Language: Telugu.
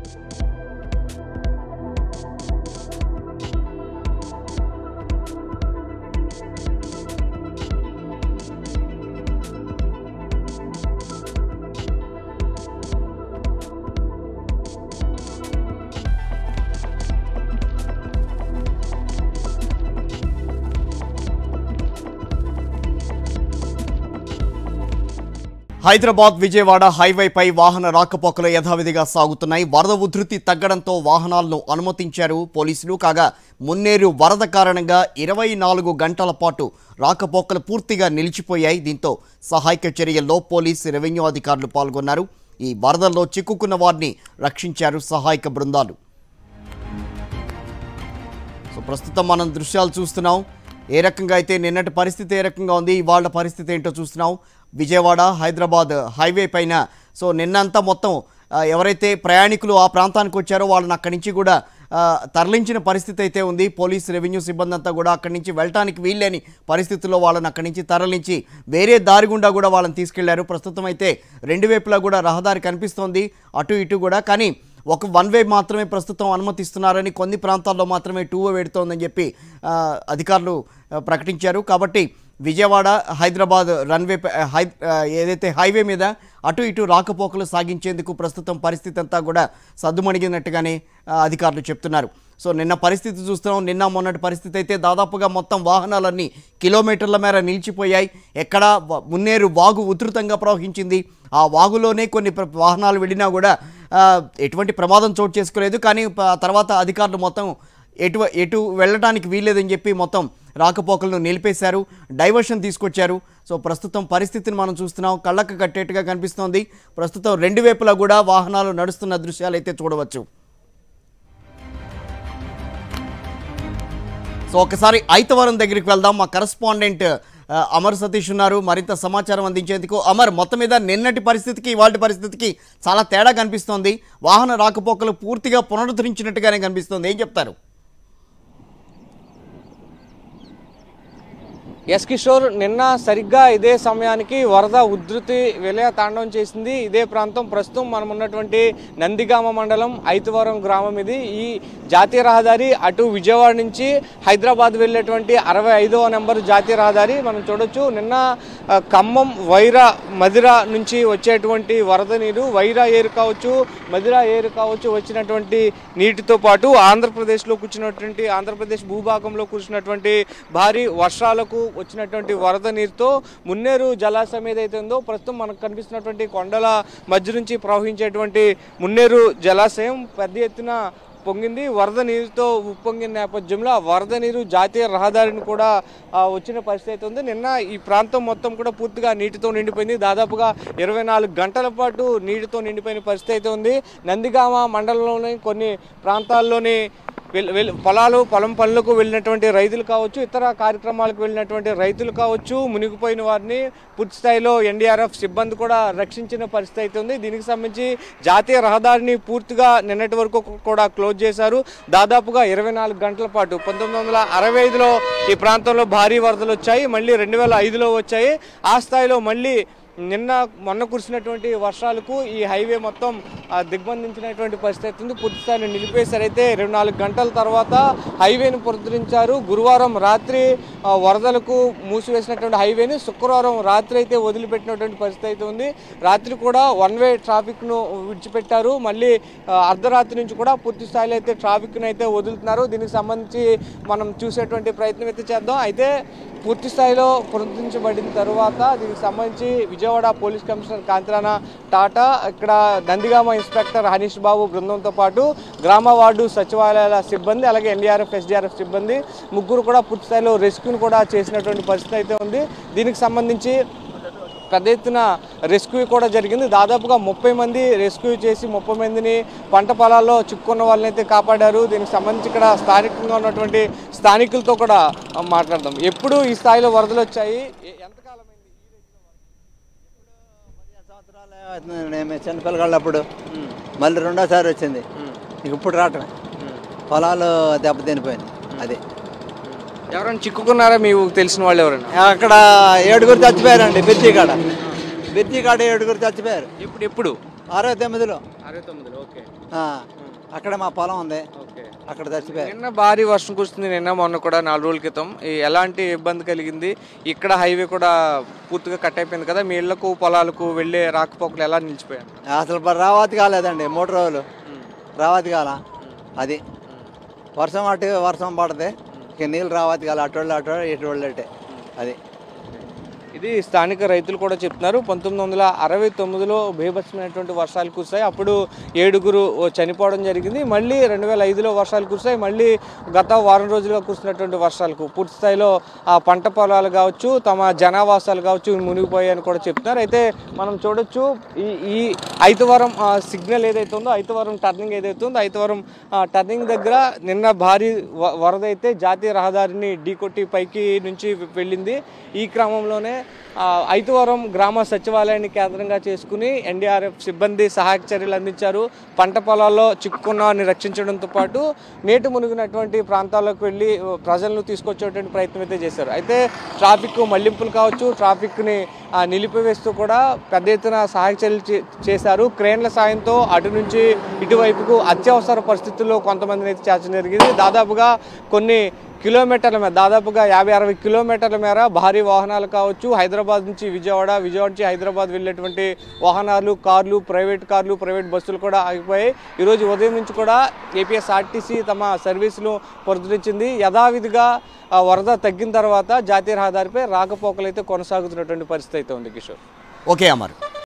హైదరాబాద్ విజయవాడ హైవేపై వాహన రాకపోకలు యథావిధిగా సాగుతున్నాయి వరద ఉధృతి తగ్గడంతో వాహనాలను అనుమతించారు పోలీసులు కాగా మున్నేరు వరద కారణంగా ఇరవై నాలుగు గంటల పాటు రాకపోకలు పూర్తిగా నిలిచిపోయాయి దీంతో సహాయక చర్యల్లో పోలీసు రెవెన్యూ అధికారులు పాల్గొన్నారు ఈ వరదల్లో చిక్కుకున్న వారిని రక్షించారు సహాయక బృందాలు సో ప్రస్తుతం మనం దృశ్యాలు చూస్తున్నాం ఏ రకంగా అయితే నిన్నటి పరిస్థితి ఏ రకంగా ఉంది ఇవాళ పరిస్థితి ఏంటో చూస్తున్నాం విజయవాడ హైదరాబాద్ హైవే పైన సో నిన్నంతా మొత్తం ఆ, ఎవరైతే ప్రయాణికులు ఆ ప్రాంతానికి వచ్చారో వాళ్ళని అక్కడి నుంచి కూడా ఆ, తరలించిన పరిస్థితి అయితే ఉంది పోలీస్ రెవెన్యూ సిబ్బంది అంతా కూడా అక్కడి నుంచి వెళ్ళటానికి వీల్లేని పరిస్థితుల్లో వాళ్ళని అక్కడి నుంచి తరలించి వేరే దారి గుండా కూడా వాళ్ళని తీసుకెళ్లారు ప్రస్తుతం అయితే రెండు వైపులా కూడా రహదారి కనిపిస్తోంది అటు ఇటు కూడా కానీ ఒక వన్ వే మాత్రమే ప్రస్తుతం అనుమతిస్తున్నారని కొన్ని ప్రాంతాల్లో మాత్రమే టూ వే పెడుతోందని చెప్పి ఆ, అధికారులు ఆ, ప్రకటించారు కాబట్టి విజయవాడ హైదరాబాద్ రన్వే పై- హై ఆ, ఏదైతే హైవే మీద అటు ఇటు రాకపోకలు సాగించేందుకు ప్రస్తుతం పరిస్థితి అంతా కూడా సద్దుమణిగినట్టుగానే ఆ, అధికారులు చెప్తున్నారు సో నిన్న పరిస్థితి చూస్తున్నాం నిన్న మొన్నటి పరిస్థితి అయితే దాదాపుగా మొత్తం వాహనాలన్నీ కిలోమీటర్ల మేర నిలిచిపోయాయి ఎక్కడ వ- మున్నేరు వాగు ఉధృతంగా ప్రవహించింది ఆ వాగులోనే కొన్ని ప్ర- వాహనాలు వెళ్ళినా కూడా ఆ, ఎటువంటి ప్రమాదం చోటు చేసుకోలేదు కానీ ప- తర్వాత అధికారులు మొత్తం ఎటు ఎటు వెళ్ళడానికి వీల్లేదని చెప్పి మొత్తం రాకపోకలను నిలిపేశారు డైవర్షన్ తీసుకొచ్చారు సో ప్రస్తుతం పరిస్థితిని మనం చూస్తున్నాం కళ్ళకు కట్టేట్టుగా కనిపిస్తోంది ప్రస్తుతం రెండు వైపులా కూడా వాహనాలు నడుస్తున్న దృశ్యాలు అయితే చూడవచ్చు సో ఒకసారి ఐతవరం దగ్గరికి వెళ్దాం మా కరస్పాండెంట్ ఆ, అమర్ సతీష్ ఉన్నారు మరింత సమాచారం అందించేందుకు అమర్ మొత్తం మీద నిన్నటి పరిస్థితికి ఇవాళ పరిస్థితికి చాలా తేడా కనిపిస్తోంది వాహన రాకపోకలు పూర్తిగా పునరుద్ధరించినట్టుగానే కనిపిస్తోంది ఏం చెప్తారు ఎస్ కిషోర్ నిన్న సరిగ్గా ఇదే సమయానికి వరద ఉధృతి విలయ తాండవం చేసింది ఇదే ప్రాంతం ప్రస్తుతం మనం ఉన్నటువంటి నందిగామ మండలం ఐతవరం గ్రామం ఇది ఈ జాతీయ రహదారి అటు విజయవాడ నుంచి హైదరాబాద్ వెళ్ళేటువంటి అరవై ఐదవ నెంబర్ జాతీయ రహదారి మనం చూడొచ్చు నిన్న ఆ, ఖమ్మం వైరా మదిర నుంచి వచ్చేటువంటి వరద నీరు వైరా ఏరు కావచ్చు మదిర ఏరు కావచ్చు వచ్చినటువంటి నీటితో పాటు ఆంధ్రప్రదేశ్లో కూర్చున్నటువంటి ఆంధ్రప్రదేశ్ భూభాగంలో కూర్చున్నటువంటి భారీ వర్షాలకు వచ్చినటువంటి వరద నీరుతో మున్నేరు జలాశయం ఏదైతే ఉందో ప్రస్తుతం మనకు కనిపిస్తున్నటువంటి కొండల మధ్య నుంచి ప్రవహించేటువంటి మున్నేరు జలాశయం పెద్ద ఎత్తున పొంగింది వరద నీరుతో ఉప్పొంగిన నేపథ్యంలో ఆ వరద నీరు జాతీయ రహదారిని కూడా ఆ, వచ్చిన పరిస్థితి అయితే ఉంది నిన్న ఈ ప్రాంతం మొత్తం కూడా పూర్తిగా నీటితో నిండిపోయింది దాదాపుగా ఇరవై నాలుగు గంటల పాటు నీటితో నిండిపోయిన పరిస్థితి అయితే ఉంది నందిగామ మండలంలోని కొన్ని ప్రాంతాల్లోని వెల్- వెల్- పొలాలు పొలం పనులకు వెళ్ళినటువంటి రైతులు కావచ్చు ఇతర కార్యక్రమాలకు వెళ్ళినటువంటి రైతులు కావచ్చు మునిగిపోయిన వారిని పూర్తి స్థాయిలో ఎన్డీఆర్ఎఫ్ సిబ్బంది కూడా రక్షించిన పరిస్థితి అయితే ఉంది దీనికి సంబంధించి జాతీయ రహదారిని పూర్తిగా నిన్నటి వరకు కూడా క్లోజ్ చేశారు దాదాపుగా ఇరవై నాలుగు గంటల పాటు పంతొమ్మిది వందల అరవై ఐదులో ఈ ప్రాంతంలో భారీ వరదలు వచ్చాయి మళ్ళీ రెండు వేల ఐదులో వచ్చాయి ఆ స్థాయిలో మళ్ళీ నిన్న మొన్న కురిసినటువంటి వర్షాలకు ఈ హైవే మొత్తం ఆ, దిగ్బంధించినటువంటి పరిస్థితి ఉంది పూర్తి స్థాయిలో నిలిపేశారైతే ఇరవై నాలుగు గంటల తర్వాత హైవేను పునరుద్ధరించారు గురువారం రాత్రి ఆ, వరదలకు మూసివేసినటువంటి హైవేని శుక్రవారం రాత్రి అయితే వదిలిపెట్టినటువంటి పరిస్థితి అయితే ఉంది రాత్రి కూడా వన్ వే ట్రాఫిక్ను విడిచిపెట్టారు మళ్ళీ ఆ, అర్ధరాత్రి నుంచి కూడా పూర్తి స్థాయిలో అయితే ట్రాఫిక్ను అయితే వదులుతున్నారు దీనికి సంబంధించి మనం చూసేటువంటి ప్రయత్నం అయితే చేద్దాం అయితే పూర్తి స్థాయిలో పునరుద్ధరించబడిన తర్వాత దీనికి సంబంధించి విజయవాడ పోలీస్ కమిషనర్ కాంతిరాణ టాటా ఇక్కడ నందిగామ ఇన్స్పెక్టర్ హనీష్ బాబు బృందంతో పాటు గ్రామ వార్డు సచివాలయాల సిబ్బంది అలాగే ఎన్డీఆర్ఎఫ్ ఎస్డీఆర్ఎఫ్ సిబ్బంది ముగ్గురు కూడా పూర్తి స్థాయిలో రెస్క్యూని కూడా చేసినటువంటి పరిస్థితి అయితే ఉంది దీనికి సంబంధించి పెద్ద ఎత్తున రెస్క్యూ కూడా జరిగింది దాదాపుగా ముప్పై మంది రెస్క్యూ చేసి ముప్పై మందిని పంట పొలాల్లో చిక్కుకున్న వాళ్ళని అయితే కాపాడారు దీనికి సంబంధించి ఇక్కడ స్థానికంగా ఉన్నటువంటి స్థానికులతో కూడా ఆ, మాట్లాడదాం ఎప్పుడు ఈ స్థాయిలో వరదలు వచ్చాయి ఎ- ఎంతకాలమైంది సంవత్సరాలు అవుతుంది నేను చిన్నపిల్లగాళ్ళప్పుడు మళ్ళీ రెండోసారి వచ్చింది ఇంక ఇప్పుడు రావటమే పొలాలు దెబ్బతినిపోయింది అది ఎవరైనా చిక్కుకున్నారా మీకు తెలిసిన వాళ్ళు ఎవరైనా అక్కడ ఏడుగురు చచ్చిపోయారండి బిర్జీ కాడ బిర్జీ కాడ ఏడుగురు చచ్చిపోయారు ఎప్పుడు ఎప్పుడు అరవై తొమ్మిదిలో అరవై తొమ్మిదిలో ఓకే ఆ, అక్కడ మా పొలం ఉంది ఓకే అక్కడ చచ్చిపోయారు నిన్న భారీ వర్షం కురుస్తుంది నిన్న మొన్న కూడా నాలుగు రోజుల క్రితం ఈ ఎలాంటి ఇబ్బంది కలిగింది ఇక్కడ హైవే కూడా పూర్తిగా కట్ అయిపోయింది కదా మీ ఇళ్లకు పొలాలకు వెళ్ళే రాకపోకలు ఎలా నిలిచిపోయారు అసలు మరి రావతి కాలేదండి మూడు రోజులు రావతి కాల అది వర్షం అటు వర్షం పడదే ఇక నీళ్ళు రావతి కాల అటోళ్ళు అటో ఇటోళ్ళు అటే అది ఇది స్థానిక రైతులు కూడా చెప్తున్నారు పంతొమ్మిది వందల అరవై తొమ్మిదిలో బీభత్సమైనటువంటి వర్షాలు కురిశాయి అప్పుడు ఏడుగురు చనిపోవడం జరిగింది మళ్ళీ రెండు వేల ఐదులో వర్షాలు కురిశాయి మళ్ళీ గత వారం రోజులుగా కురిసినటువంటి వర్షాలకు పూర్తి స్థాయిలో ఆ పంట పొలాలు కావచ్చు తమ జనావాసాలు కావచ్చు మునిగిపోయాయని కూడా చెప్తున్నారు అయితే మనం చూడొచ్చు ఈ ఈ ఐతవరం ఆ, సిగ్నల్ ఏదైతే ఉందో ఐతవరం టర్నింగ్ ఏదైతే ఉందో ఐతవరం ఆ, టర్నింగ్ దగ్గర నిన్న భారీ వ- వరద అయితే జాతీయ రహదారిని ఢీకొట్టి పైకి నుంచి వెళ్ళింది ఈ క్రమంలోనే ఆ, ఐతవరం గ్రామ సచివాలయాన్ని కేంద్రంగా చేసుకుని ఎన్డీఆర్ఎఫ్ సిబ్బంది సహాయక చర్యలు అందించారు పంట పొలాల్లో చిక్కుకున్న వారిని రక్షించడంతో పాటు నీటి మునిగినటువంటి ప్రాంతాలకు వెళ్ళి ఆ, ప్రజలను తీసుకొచ్చేటువంటి ప్రయత్నం అయితే చేశారు అయితే ట్రాఫిక్ మళ్లింపులు కావచ్చు ట్రాఫిక్ని ఆ, నిలిపివేస్తూ కూడా పెద్ద ఎత్తున సహాయక చర్యలు చే- చేశారు క్రేన్ల సాయంతో అటు నుంచి ఇటువైపుకు అత్యవసర పరిస్థితుల్లో కొంతమందిని అయితే చేర్చడం జరిగింది దాదాపుగా కొన్ని కిలోమీటర్ల మేర దాదాపుగా యాభై అరవై కిలోమీటర్ల మేర భారీ వాహనాలు కావచ్చు హైదరాబాద్ నుంచి విజయవాడ విజయవాడ నుంచి హైదరాబాద్ వెళ్ళేటువంటి వాహనాలు కార్లు ప్రైవేట్ కార్లు ప్రైవేట్ బస్సులు కూడా ఆగిపోయాయి ఈరోజు ఉదయం నుంచి కూడా ఏపీఎస్ఆర్టీసీ తమ సర్వీసులు పునరుద్ధరించింది యథావిధిగా ఆ, వరద తగ్గిన తర్వాత జాతీయ రహదారిపై రాకపోకలు అయితే కొనసాగుతున్నటువంటి పరిస్థితి అయితే ఉంది కిషోర్ ఓకే అమర్